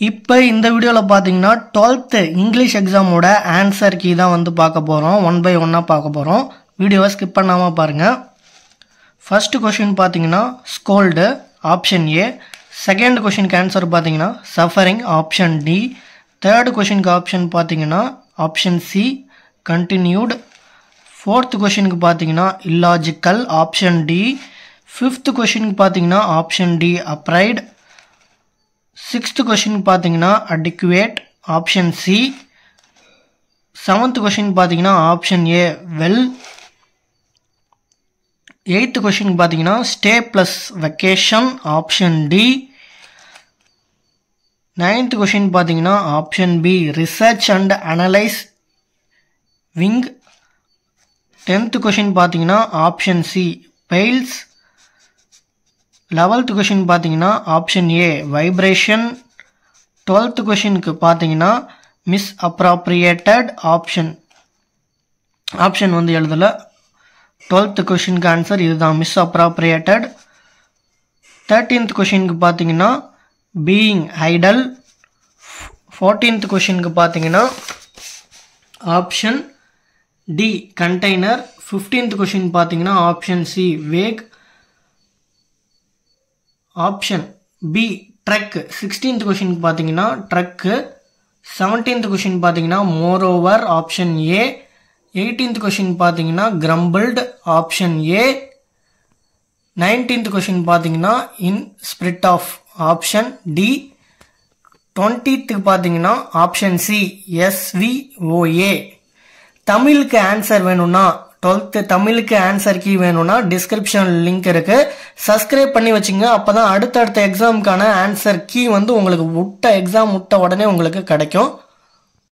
இப்போ இந்த வீடியோவில் பார்த்தீங்கன்னா டுவெல்த்து இங்கிலீஷ் எக்ஸாமோட ஆன்சர் கீ தான் வந்து பார்க்க போகிறோம் ஒன் பை ஒன்னாக பார்க்க போகிறோம் வீடியோவை ஸ்கிப் பண்ணாமல் பாருங்கள் ஃபர்ஸ்ட் கொஷின் பார்த்தீங்கன்னா ஸ்கோல்டு ஆப்ஷன் ஏ செகண்ட் கொஷினுக்கு ஆன்சர் பார்த்தீங்கன்னா சஃபரிங் ஆப்ஷன் டி தேர்ட் கொஷினுக்கு ஆப்ஷன் பார்த்தீங்கன்னா ஆப்ஷன் சி கண்டினியூட் ஃபோர்த் கொஷினுக்கு பார்த்தீங்கன்னா இல்லாஜிக்கல் ஆப்ஷன் டி ஃபிஃப்த் கொஷினுக்கு பார்த்தீங்கன்னா option D upright sixth question பார்த்தீங்கன்னா adequate option C seventh question பார்த்தீங்கன்னா option A well eighth question பார்த்தீங்கன்னா stay plus vacation option D ninth question பார்த்தீங்கன்னா option B research and analyse wing tenth question பார்த்தீங்கன்னா option C bails eleventh question பார்த்தீங்கன்னா option A vibration twelfth கொஷினுக்கு பார்த்தீங்கன்னா miss appropriated option option வந்து எழுதலை twelfth கொஷினுக்கு answer இதுதான் மிஸ் அப்ராப்ரியேட்டட் தேர்ட்டீன்த் கொஷினுக்கு பார்த்தீங்கன்னா பீயிங் ஐடல் ஃபோர்டீன்த் கொஷினுக்கு பார்த்தீங்கன்னா option D container fifteenth question பார்த்தீங்கன்னா option C wake option B truck sixteenth question பார்த்தீங்கன்னா ட்ரக்கு செவன்டீன்த் கொஷின் பார்த்தீங்கன்னா moreover option A eighteenth question பார்த்தீங்கன்னா crumbled option A nineteenth question பார்த்தீங்கன்னா in spirit of option D டுவெண்ட்டீத்துக்கு பார்த்தீங்கன்னா option C எஸ்விஓஏ தமிழுக்கு answer வேணும்னா டுவெல்த்து தமிழுக்கு ஆன்சர் கீ வேணும்னா டிஸ்கிரிப்ஷன் லிங்க் இருக்கு சப்ஸ்கிரைப் பண்ணி வச்சுங்க அப்பதான் அடுத்தடுத்த எக்ஸாமுக்கான ஆன்சர் கீ வந்து உங்களுக்கு விட்ட எக்ஸாம் விட்ட உடனே உங்களுக்கு கிடைக்கும்